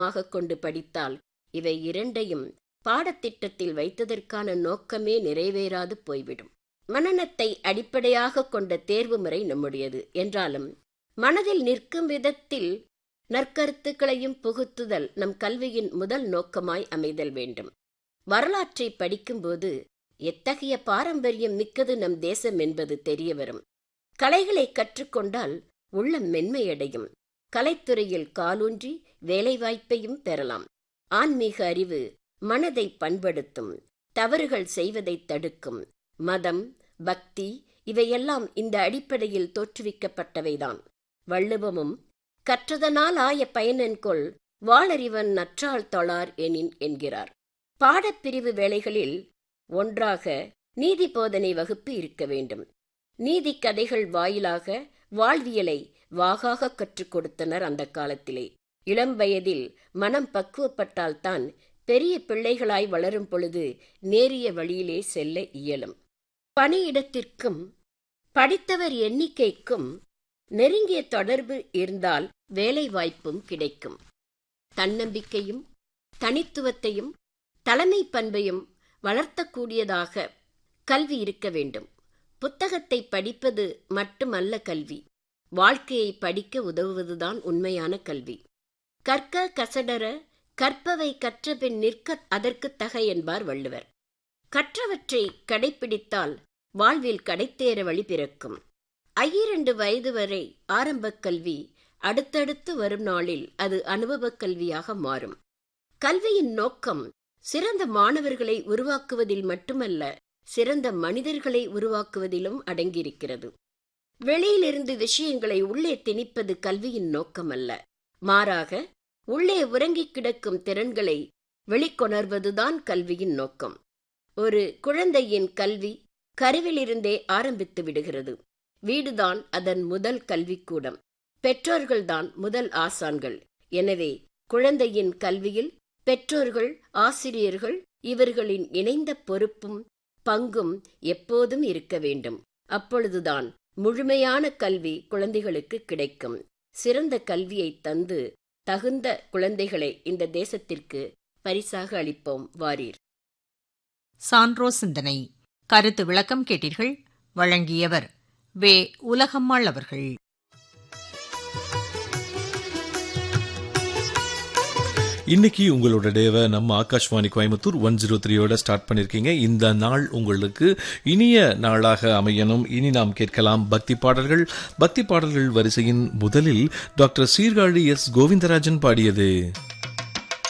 மாக கொண்டு படித்தால் இவை இரண்டையும் பாடத்திட்டத்தில் வைத்ததற்கான நோக்கமே நிறைவேறாது போய்விடும் மனநத்தை அடிப்படையாக கொண்ட தேர்வு முறை நம்முடையது என்றாலும் மனதில் நிற்கும் விதத்தில் நற்கருத்துக்களையும் புகுத்துதல் நம் கல்வியின் முதல் நோக்கமாய் அமைதல் வேண்டும் வரலாற்றை படிக்கும்போது எத்தகைய பாரம்பரியம் மிக்கது நம் தேசம் என்பது தெரிய வரும் கலைகளை கற்றுக்கொண்டால் உள்ளம் மென்மையடையும் கலைத்துறையில் காலூன்றி வேலைவாய்ப்பையும் பெறலாம் ஆன்மீக அறிவு மனதை பண்படுத்தும் தவறுகள் செய்வதை தடுக்கும் மதம் பக்தி இவையெல்லாம் இந்த அடிப்படையில் தோற்றுவிக்கப்பட்டவைதான் வள்ளுவமும் கற்றதனால் ஆய பயனென்கொள் வாளறிவன் நற்றாள் தொழார் எனின் என்கிறார் பாடப்பிரிவு வேளைகளில் ஒன்றாக நீதி போதனை வகுப்பு இருக்க வேண்டும் நீதி கதைகள் வாயிலாக வாழ்வியலை வாகாக கற்றுக் கொடுத்தனர் அந்த காலத்திலே இளம் வயதில் மனம் பக்குவப்பட்டால்தான் பெரிய பிள்ளைகளாய் வளரும் பொழுது நேரிய வழியிலே செல்ல இயலும் பணியிடத்திற்கும் படித்தவர் எண்ணிக்கைக்கும் நெருங்கிய தொடர்பு இருந்தால் வேலை வாய்ப்பும் கிடைக்கும் தன்னம்பிக்கையும் தனித்துவத்தையும் தலைமை பண்பையும் வளர்த்தக்கூடியதாக கல்வி இருக்க வேண்டும் புத்தகத்தை படிப்பது மட்டுமல்ல கல்வி வாழ்க்கையை படிக்க உதவுவதுதான் உண்மையான கல்வி கற்க கசடர கற்பவை கற்றபின் நிற்க அதற்கு தக என்பார் வள்ளுவர் கற்றவற்றை கடைப்பிடித்தால் வாழ்வில் கடைத்தேற வழி பிறக்கும் ஐயிரண்டு வயது வரை ஆரம்பக் கல்வி அடுத்தடுத்து வரும் நாளில் அது அனுபவக் கல்வியாக மாறும் கல்வியின் நோக்கம் சிறந்த மாணவர்களை உருவாக்குவதில் மட்டுமல்ல சிறந்த மனிதர்களை உருவாக்குவதிலும் அடங்கியிருக்கிறது வெளியிலிருந்து விஷயங்களை உள்ளே திணிப்பது கல்வியின் நோக்கமல்ல மாறாக உள்ளே உறங்கிக் கிடக்கும் திறன்களை வெளிக்கொணர்வதுதான் கல்வியின் நோக்கம் ஒரு குழந்தையின் கல்வி கருவிலிருந்தே ஆரம்பித்து விடுகிறது வீடுதான் அதன் முதல் கல்விக்கூடம் பெற்றோர்கள்தான் முதல் ஆசான்கள் எனவே குழந்தையின் கல்வியில் பெற்றோர்கள் ஆசிரியர்கள் இவர்களின் இணைந்த பொறுப்பும் பங்கும் எப்போதும் இருக்க வேண்டும் அப்பொழுதுதான் முழுமையான கல்வி குழந்தைகளுக்கு கிடைக்கும் சிறந்த கல்வியை தந்து தகுந்த குழந்தைகளை இந்த தேசத்திற்கு பரிசாக அளிப்போம் வாரீர் சான்றோ சிந்தனை கருத்து விளக்கம் கேட்டீர்கள் வழங்கியவர் வே உலகம்மாள் அவர்கள் இன்னைக்கு உங்களோட டேவை நம்ம ஆகாஷ்வாணி கோயம்புத்தூர் ஒன் ஜீரோ த்ரீயோட ஸ்டார்ட் பண்ணிருக்கீங்க இந்த நாள் உங்களுக்கு இனிய நாளாக அமையணும் இனி நாம் கேட்கலாம் பக்தி பாடல்கள் பக்தி பாடல்கள் வரிசையின் முதலில் டாக்டர் சீர்காழி எஸ் கோவிந்தராஜன் பாடியது